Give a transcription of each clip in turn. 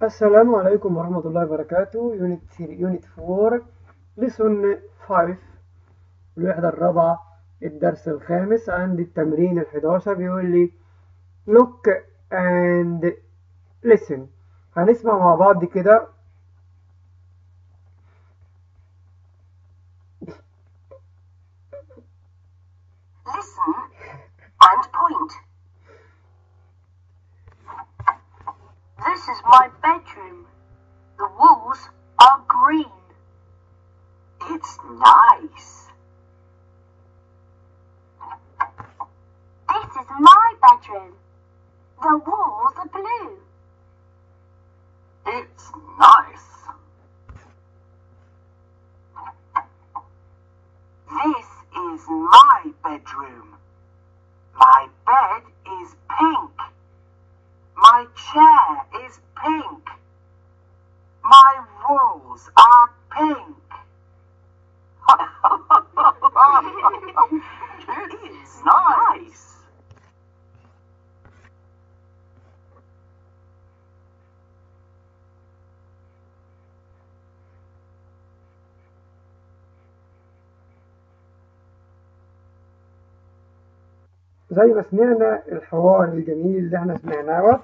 السلام عليكم ورحمة الله وبركاته يونت 3 يونت 4 لسون 5 الوحدة الرابعة الدرس الخامس عند التمرين ال 11 بيقول لي look and listen هنسمع مع بعض كده Listen and point. This is my bedroom. The walls are green. It's nice. This is my bedroom. The walls are blue. It's nice. This is my bedroom. My bed is pink. My chair is pink. My walls are pink. it's nice. زي ما سمعنا الحوار الجميل اللي احنا سمعناه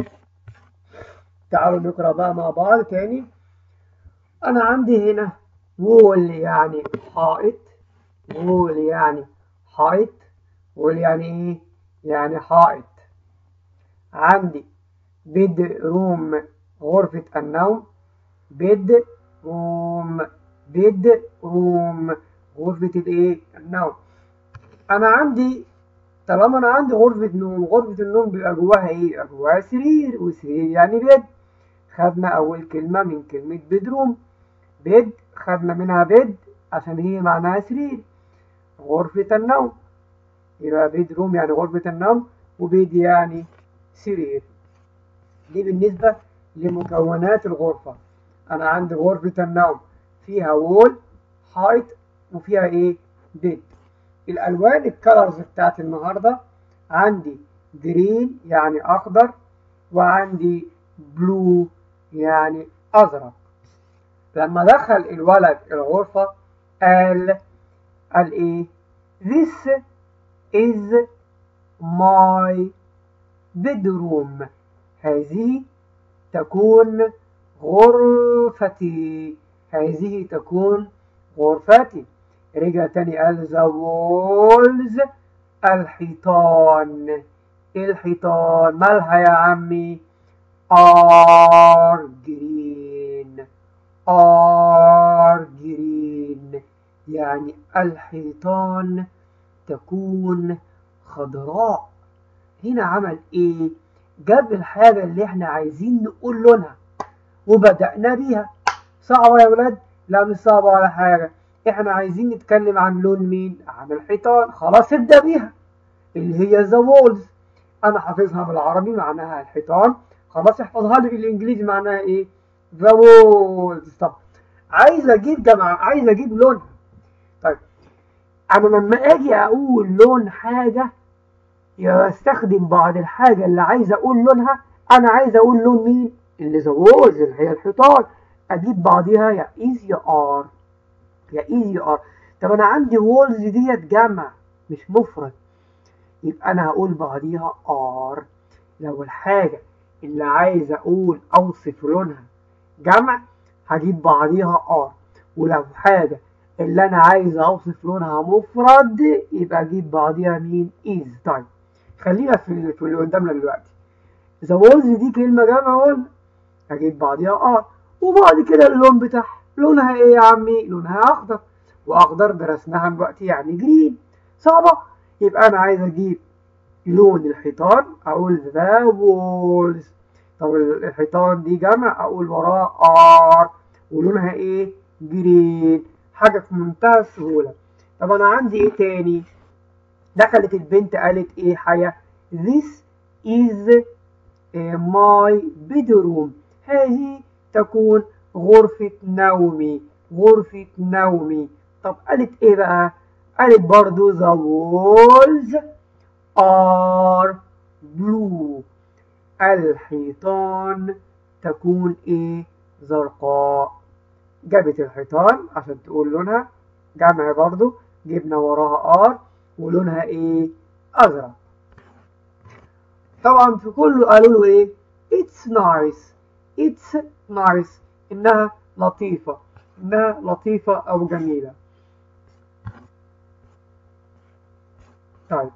تعالوا نقرأ بقى مع بعض تاني أنا عندي هنا وول يعني حائط وول يعني حائط وول يعني إيه؟ يعني حائط عندي بيد روم غرفة النوم بيد روم بيد روم غرفة الإيه؟ النوم أنا عندي طالما انا عندي غرفة نوم غرفة النوم بيبقى جواها ايه؟ بيبقى جواها سرير وسرير يعني بيد خدنا اول كلمة من كلمة بيدروم بيد خدنا منها بيد عشان هي معناها سرير غرفة النوم يبقى بيدروم يعني غرفة النوم وبيد يعني سرير دي بالنسبة لمكونات الغرفة أنا عندي غرفة النوم فيها وول حائط وفيها إيه؟ بيد الالوان الكالرز بتاعت النهارده عندي جرين يعني اخضر وعندي بلو يعني ازرق لما دخل الولد الغرفه قال قال ايه this is my bedroom هذه تكون غرفتي هذه تكون غرفتي رجع تاني قال the walls الحيطان الحيطان مالها يا عمي are green are green يعني الحيطان تكون خضراء هنا عمل ايه جاب الحاجة اللي احنا عايزين نقول لونها وبدأنا بيها صعبة يا ولاد لا مش صعبة ولا حاجة احنا عايزين نتكلم عن لون مين عن الحيطان خلاص ابدأ بيها اللي هي ذا وولز انا حافظها بالعربي معناها الحيطان خلاص احفظها لي بالانجليزي معناها ايه ذا وولز طب عايز اجيب جماعة عايز اجيب لونها طيب انا لما اجي اقول لون حاجة يا استخدم بعض الحاجة اللي عايز اقول لونها انا عايز اقول لون مين اللي ذا وولز اللي هي الحيطان اجيب بعضيها يا ايز يا ار يا اي يا ار طب انا عندي وولز ديت جمع مش مفرد يبقى انا هقول بعديها ار لو الحاجة اللي عايز اقول اوصف لونها جمع هجيب بعديها ار ولو حاجة اللي انا عايز اوصف لونها مفرد يبقى اجيب بعديها مين از طيب خلينا في في اللي قدامنا دلوقتي ذا وولز دي كلمة جمع ولا هجيب بعديها ار وبعد كده اللون بتاعها لونها ايه يا عمي لونها اخضر واخضر درسناها دلوقتي يعني جرين صعبة يبقى انا عايز اجيب لون الحيطان اقول ذا وولز طب الحيطان دي جمع اقول وراه ار ولونها ايه جرين حاجة في منتهى السهولة طب انا عندي ايه تاني دخلت البنت قالت ايه حياة this is my bedroom هذه تكون غرفة نومي غرفة نومي طب قالت ايه بقى قالت برضو the walls are blue الحيطان تكون ايه زرقاء جابت الحيطان عشان تقول لونها جمع برضو جبنا وراها ار ولونها ايه ازرق طبعا في كله قالوا له ايه it's nice it's nice انها لطيفة انها لطيفة او جميلة طيب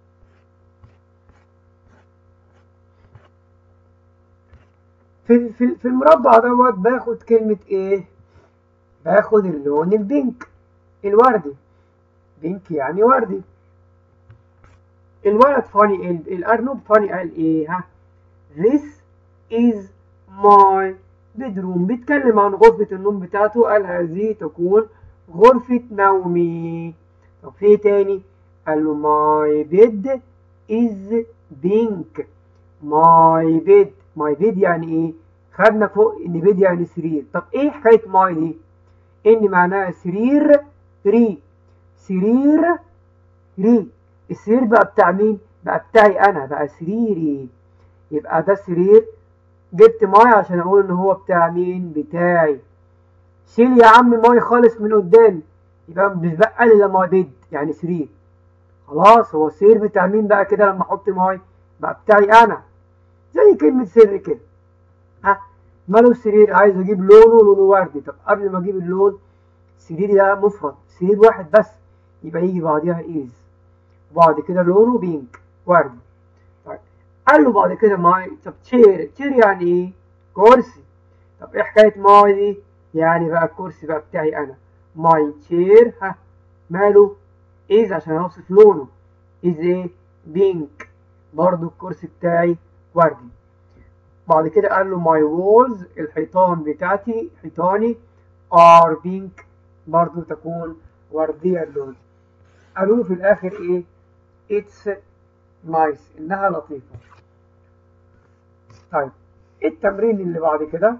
في في في المربع دوت باخد كلمة ايه باخد اللون البينك الوردي بينك يعني وردي الولد فاني الارنب فاني قال ايه ها this is my bedroom بيتكلم عن غرفة النوم بتاعته قال هذه تكون غرفة نومي طب في إيه تاني قال له my bed is pink my bed my bed يعني ايه خدنا فوق ان bed يعني سرير طب ايه حكاية my دي ان معناها سرير ري سرير ري السرير بقى بتاع مين بقى بتاعي انا بقى سريري يبقى ده سرير جبت ماي عشان اقول ان هو بتاع مين بتاعي شيل يا عم ماي خالص من قدام يبقى مش بقى لي لما بيد يعني سرير خلاص هو السرير بتاع مين بقى كده لما احط ماي بقى بتاعي انا زي كلمة سر كده ها ماله السرير عايز اجيب لونه لونه وردي طب قبل ما اجيب اللون سريري ده مفرد سرير واحد بس يبقى يجي بعديها ايز وبعد كده لونه بينك وردي طيب قال له بعد كده ماي طب تشير تشير يعني ايه كرسي طب ايه حكايه ماي دي يعني بقى الكرسي بقى بتاعي انا ماي تشير ها ماله ايز عشان اوصف لونه ايز ايه بينك برضو الكرسي بتاعي وردي بعد كده قال له ماي وولز الحيطان بتاعتي حيطاني ار بينك برضو تكون وردية اللون قالوا له في الاخر ايه اتس نايس انها لطيفة طيب التمرين اللي بعد كده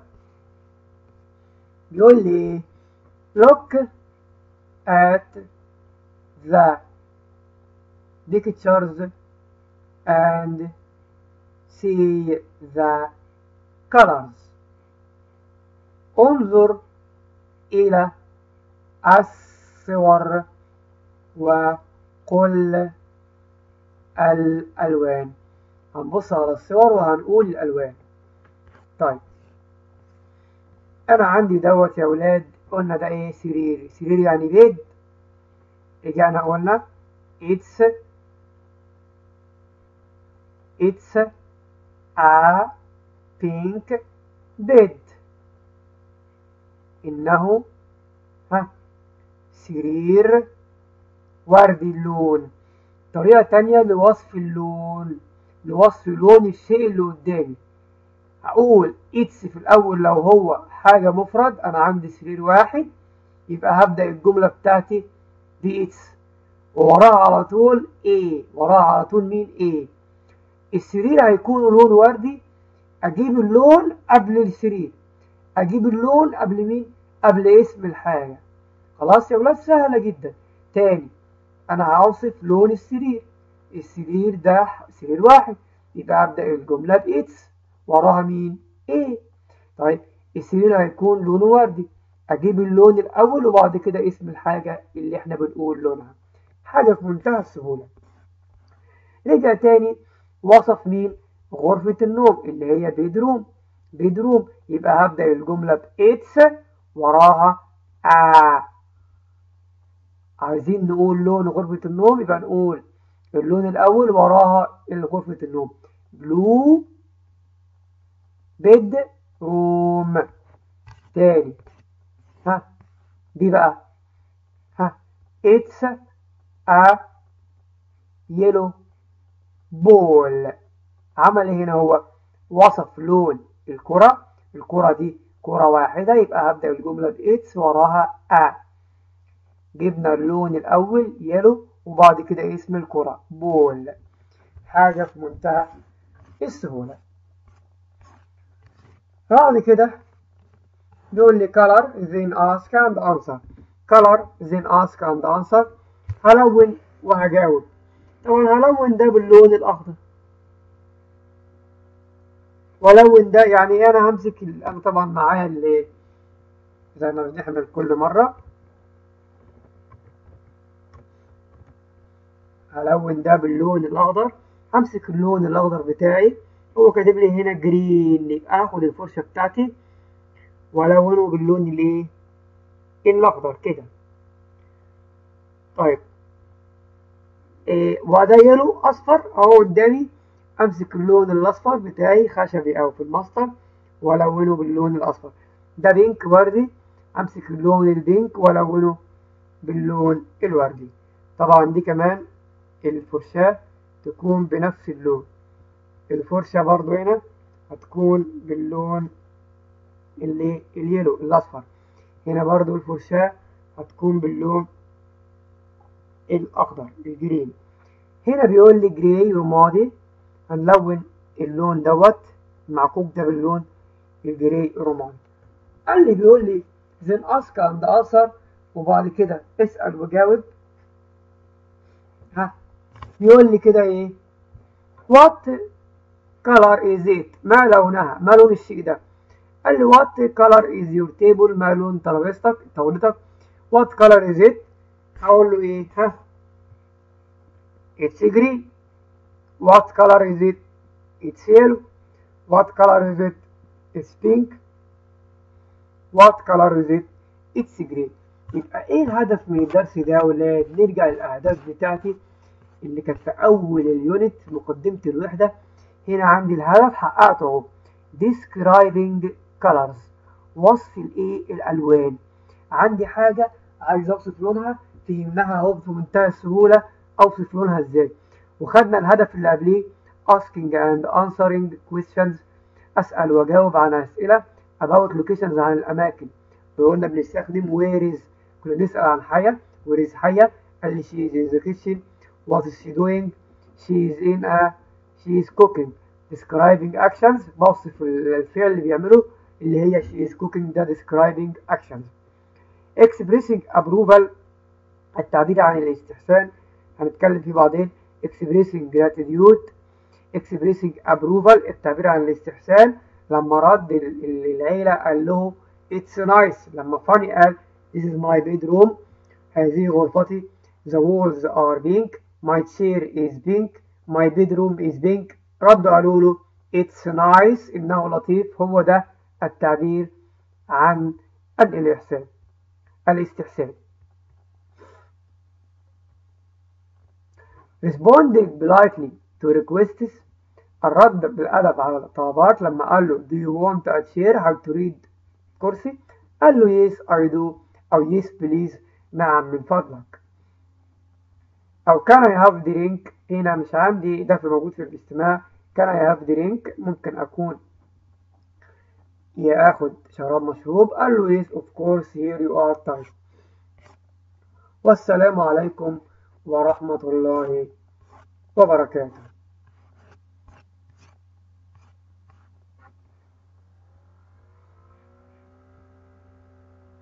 بيقول لي look at the pictures and see the colors انظر إلى الصور وقل الألوان هنبص على الصور وهنقول الألوان طيب أنا عندي دوت يا ولاد قلنا ده إيه سرير سرير يعني بيد رجعنا قلنا it's it's a pink bed إنه ها سرير وردي اللون طريقة تانية لوصف اللون لوصف لون الشيء اللي قدامي هقول اتس في الأول لو هو حاجة مفرد أنا عندي سرير واحد يبقى هبدأ الجملة بتاعتي دي اتس ووراها على طول ايه وراها على طول مين ايه السرير هيكون لون وردي اجيب اللون قبل السرير اجيب اللون قبل مين قبل اسم الحاجة خلاص يا ولاد سهلة جدا تاني انا هوصف لون السرير السرير ده سرير واحد يبقى ابدأ الجملة بإتس وراها مين ايه طيب السرير هيكون لونه وردي اجيب اللون الاول وبعد كده اسم الحاجة اللي احنا بنقول لونها حاجة في منتهى السهولة رجع تاني وصف مين غرفة النوم اللي هي بيدروم بيدروم يبقى هبدأ الجملة بإتس وراها آ عايزين نقول لون غرفة النوم يبقى نقول اللون الأول وراها غرفة النوم بلو بيد روم تاني ها دي بقى ها اتس ا يلو بول عمل ايه هنا هو وصف لون الكرة الكرة دي كرة واحدة يبقى هبدأ الجملة بإتس وراها أ جبنا اللون الأول يلو وبعد كده اسم الكرة بول حاجة في منتهى السهولة بعد كده بيقول لي color then ask and answer color then ask and answer هلون وهجاوب طبعا هلون ده باللون الأخضر والون ده يعني ايه انا همسك ال- انا طبعا معايا اللي زي ما بنعمل كل مرة هلون ده باللون الاخضر همسك اللون الاخضر بتاعي هو كاتب لي هنا جرين يبقى هاخد الفرشة بتاعتي والونه باللون الايه الاخضر كده طيب إيه وده يلو اصفر اهو قدامي امسك اللون الاصفر بتاعي خشبي او في الماستر والونه باللون الاصفر ده بينك وردي امسك اللون البينك والونه باللون الوردي طبعا دي كمان الفرشاة تكون بنفس اللون الفرشة برضو هنا هتكون باللون اللي اليلو الاصفر هنا برضو الفرشاة هتكون باللون الاخضر الجرين هنا بيقول لي جراي رمادي هنلون اللون دوت المعكوك ده باللون الجراي رمادي قال لي بيقول لي then ask and answer وبعد كده اسأل وجاوب ها يقول لي كده ايه what color is it ما لونها ما لون الشيء ده قال لي what color is your table ما لون ترابيزتك طاولتك what color is it هقول له ايه ها it's green what color is it it's yellow what color is it it's pink what color is it it's green يبقى ايه الهدف من الدرس ده يا ولاد نرجع للاهداف بتاعتي اللي كانت في اول اليونت مقدمة الوحدة هنا عندي الهدف حققته اهو describing colors وصف الايه الالوان عندي حاجة عايز اوصف لونها فهمناها اهو بمنتهى السهولة اوصف لونها ازاي وخدنا الهدف اللي قبليه asking and answering questions اسأل واجاوب عن اسئلة about locations عن الاماكن وقلنا بنستخدم where is كنا بنسأل عن حية where is حية قال لي she is in the kitchen what is she doing she is in a she is cooking describing actions بوصف الفعل اللي بيعمله اللي هي she is cooking ده describing actions expressing approval التعبير عن الاستحسان هنتكلم فيه بعدين expressing gratitude expressing approval التعبير عن الاستحسان لما رد ال- ال- العيلة قال له it's nice لما فاني قال this is my bedroom هذه غرفتي the walls are pink my chair is pink my bedroom is pink ردوا قالوا له it's nice إنه لطيف هو ده التعبير عن الإحسان الاستحسان responding politely to requests الرد بالأدب على الطلبات لما قال له do you want a chair هل تريد كرسي قال له yes I do أو yes please نعم من فضلك أو can I have drink هنا مش عندي ده في موجود في الاستماع can I have drink ممكن أكون ياخد شراب مشروب قال له yes of course here you are طيب والسلام عليكم ورحمة الله وبركاته